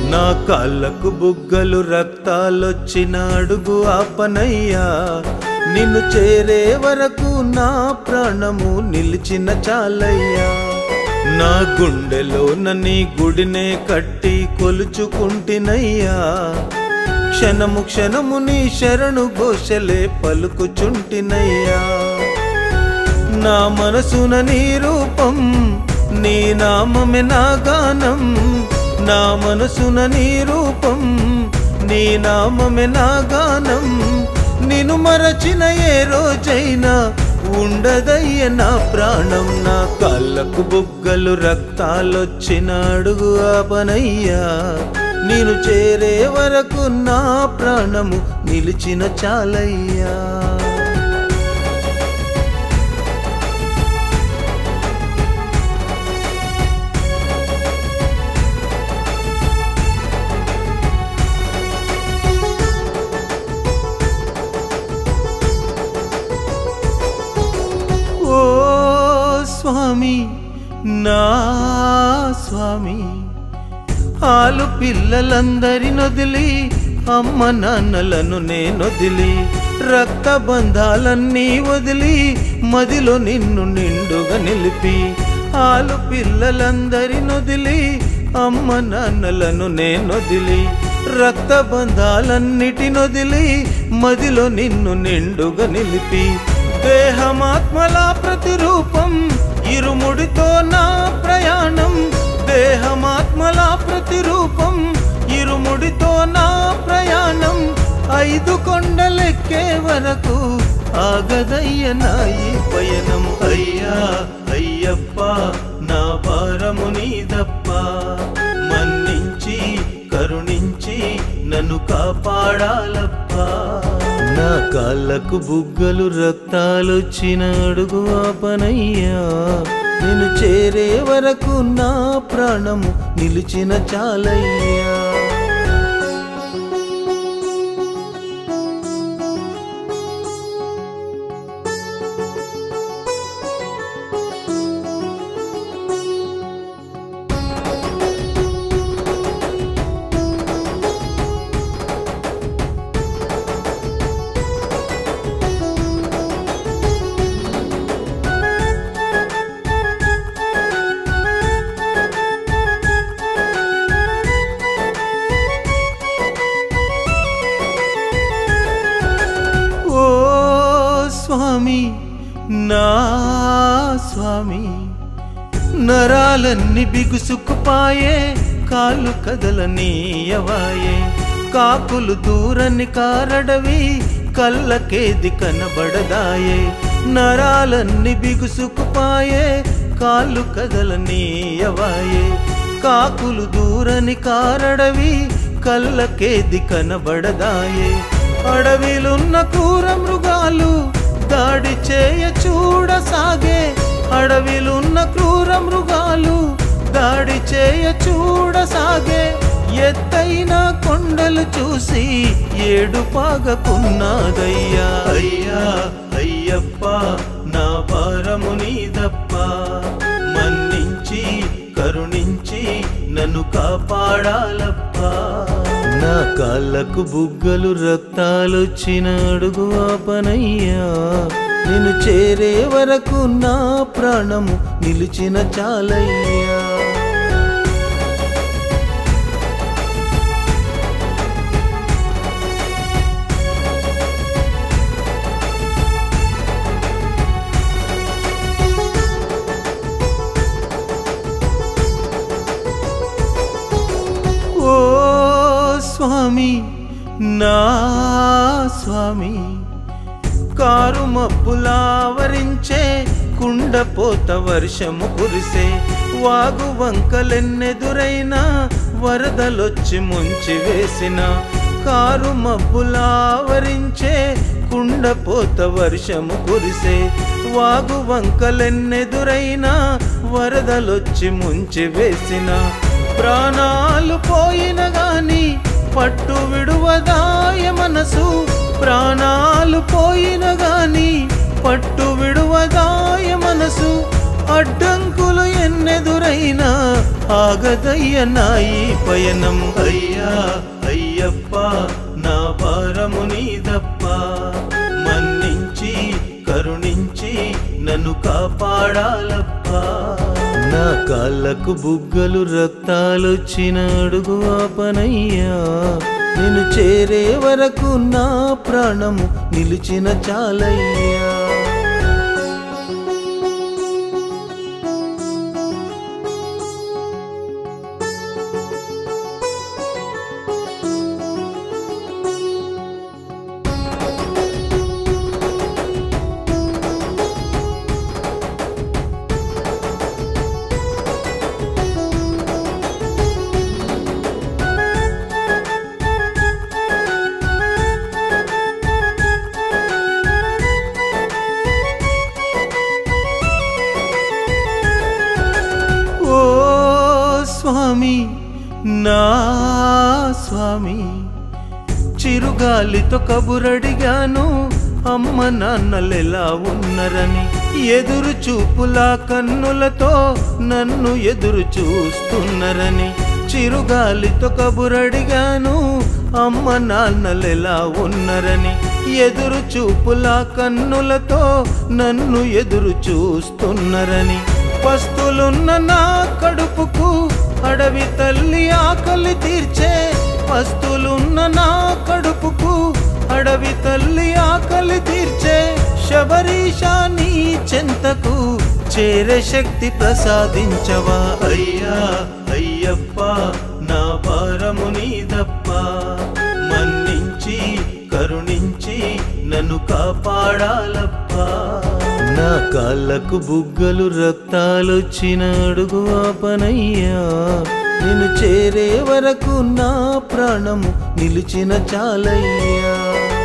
నా కాళ్ళకు బుగ్గలు రక్తాలొచ్చిన అడుగు ఆపనయ్యా నిన్ను చేరే వరకు నా ప్రాణము నిలిచిన చాలయ్యా నా గుండెలో నీ గుడినే కట్టి కొలుచుకుంటినయ్యా క్షణము క్షణము నీ శరణు ఘోషలే పలుకుచుంటినయ్యా నా మనసున నీ రూపం నీ నామమే నా గానం నా మనసున నీ రూపం నీ నామమే నా గానం నిన్ను మరచిన ఏ రోజైనా ఉండదయ్య నా ప్రాణం నా కాళ్ళకు బుగ్గలు రక్తాలొచ్చిన అడుగు ఆపనయ్యా నేను చేరే వరకు నా ప్రాణము నిలిచిన చాలయ్యా ఓ స్వామి నా స్వామి ఆలు పిల్లలందరి నొదిలి అమ్మ నాన్నలను నేనొదిలి రక్త బంధాలన్నీ వదిలి మదిలో నిన్ను నిండుగా నిలిపి ఆలు పిల్లలందరి నొదిలి అమ్మ నాన్నలను నేనొదిలి రక్త బంధాలన్నిటి నొదిలి మదిలో నిన్ను నిండుగా నిలిపి దేహమాత్మల ప్రతిరూపం ఇరుముడితో నా ప్రయాణం దేహమాత్మల ప్రతిరూపం ఇరుముడితో నా ప్రయాణం ఐదు కొండలెక్కే వరకు ఆగదయ్య నా ఈ పయనం అయ్యా అయ్యప్ప నా భారము నీదప్ప మన్నించి కరుణించి నన్ను కాపాడాలప్ప నా కాళ్ళకు బుగ్గలు రక్తాలొచ్చిన అడుగు ఆపనయ్యా నేను చేరే వరకు నా ప్రాణము నిలిచిన చాలయ్యా ఓ స్వామి నా స్వామి నరాలన్నీ బిగుసుకుపాయే కాళ్ళు కదలనీయవాయే కాకులు దూరని కారడవి కళ్ళకేది కనబడదాయే నరాలన్నీ బిగుసుకుపాయే కాళ్ళు కదలనీయవాయే కాకులు దూరని కారడవి కళ్ళకేది కనబడదాయే అడవిలున్న క్రూర మృగాలు దాడి చేయ చూడసాగే అడవిలున్న క్రూర మృగాలు దాడి చేయ చూడసాగే ఎత్తైన కొండలు చూసి ఏడు పాగకున్నాదయ్యా అయ్యా అయ్యప్ప నా భారము నీదప్ప మన్నించి కరుణించి నన్ను కాపాడాలప్ప నా కాళ్ళకు బుగ్గలు రక్తాలొచ్చిన అడుగు ఆపనయ్యా నేను చేరే వరకు నా ప్రాణము నిలిచిన చాలయ్యా ఓ స్వామి నా స్వామి కారు మబ్బులావరించే కుండపోత వర్షము కురిసే వాగు వంకలెన్నెదురైనా వరదలొచ్చి ముంచి వేసిన కారు మబ్బులావరించే కుండపోత వర్షము కురిసే వాగు వంకలెన్నెదురైనా వరదలొచ్చి ముంచి వేసిన ప్రాణాలు పోయిన గాని పట్టు విడువదాయ మనసు ప్రాణాలు పోయిన గాని పట్టు విడువదాయ మనసు అడ్డంకులు ఎన్నెదురైనా ఆగదయ్య నాయి పయనం అయ్యా అయ్యప్ప నా భారము నీదప్ప మన్నించి కరుణించి నన్ను కాపాడాలప్ప నా కాళ్ళకు బుగ్గలు రక్తాలొచ్చిన అడుగు ఆపనయ్యా నేను చేరే వరకు నా ప్రాణము నిలిచిన చాలయ్యా ఓ స్వామి నా స్వామి చిరుగాలితో కబురడిగాను అమ్మ నాన్నలెలా ఉన్నరని ఎదురు చూపులా కన్నులతో నన్ను ఎదురు చూస్తున్నరని చిరుగాలితో కబురడిగాను అమ్మ నాన్నలెలా ఉన్నరని ఎదురు చూపులా కన్నులతో నన్ను ఎదురు చూస్తున్నరని పస్తులున్న నా కడుపుకు అడవి తల్లి ఆకలి తీర్చే పస్తులున్న నా కడుపుకు అడవి తల్లి ఆకలి తీర్చే శబరీషా నీ చెంతకు చేరే శక్తి ప్రసాదించవా అయ్యా అయ్యప్ప నా భారము నీదప్ప మన్నించి కరుణించి నన్ను కాపాడాలప్ప నా కాళ్ళకు బుగ్గలు రక్తాలొచ్చిన అడుగు ఆపనయ్యా నేను చేరే వరకు నా ప్రాణము నిలిచిన చాలయ్యా